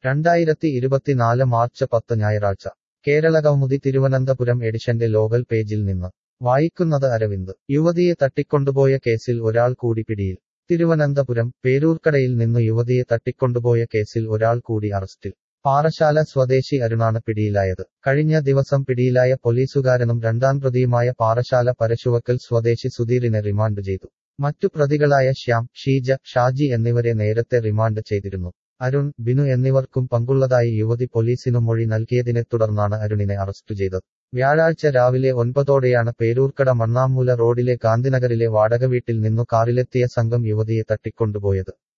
രണ്ടായിരത്തി ഇരുപത്തിനാല് മാർച്ച് പത്ത് ഞായറാഴ്ച കേരളകൗമുദി തിരുവനന്തപുരം എഡിഷന്റെ ലോകൽ പേജിൽ നിന്ന് വായിക്കുന്നത് അരവിന്ദ് യുവതിയെ തട്ടിക്കൊണ്ടുപോയ കേസിൽ ഒരാൾ കൂടി പിടിയിൽ തിരുവനന്തപുരം പേരൂർക്കടയിൽ നിന്നു യുവതിയെ തട്ടിക്കൊണ്ടുപോയ കേസിൽ ഒരാൾ കൂടി അറസ്റ്റിൽ പാറശാല സ്വദേശി അരുണാണ് പിടിയിലായത് കഴിഞ്ഞ ദിവസം പിടിയിലായ പോലീസുകാരനും രണ്ടാം പ്രതിയുമായ പാറശാല പരശുവക്കൽ സ്വദേശി സുധീറിനെ റിമാൻഡ് ചെയ്തു മറ്റു പ്രതികളായ ശ്യാം ഷീജ ഷാജി എന്നിവരെ നേരത്തെ റിമാൻഡ് ചെയ്തിരുന്നു അരുൺ ബിനു എന്നിവർക്കും പങ്കുള്ളതായി യുവതി പോലീസിനു മൊഴി നൽകിയതിനെ തുടർന്നാണ് അരുണിനെ അറസ്റ്റ് ചെയ്തത് വ്യാഴാഴ്ച രാവിലെ ഒൻപതോടെയാണ് പേരൂർക്കട മണ്ണാമൂല റോഡിലെ ഗാന്ധിനഗറിലെ വാടക വീട്ടിൽ നിന്നു കാറിലെത്തിയ സംഘം യുവതിയെ തട്ടിക്കൊണ്ടുപോയത്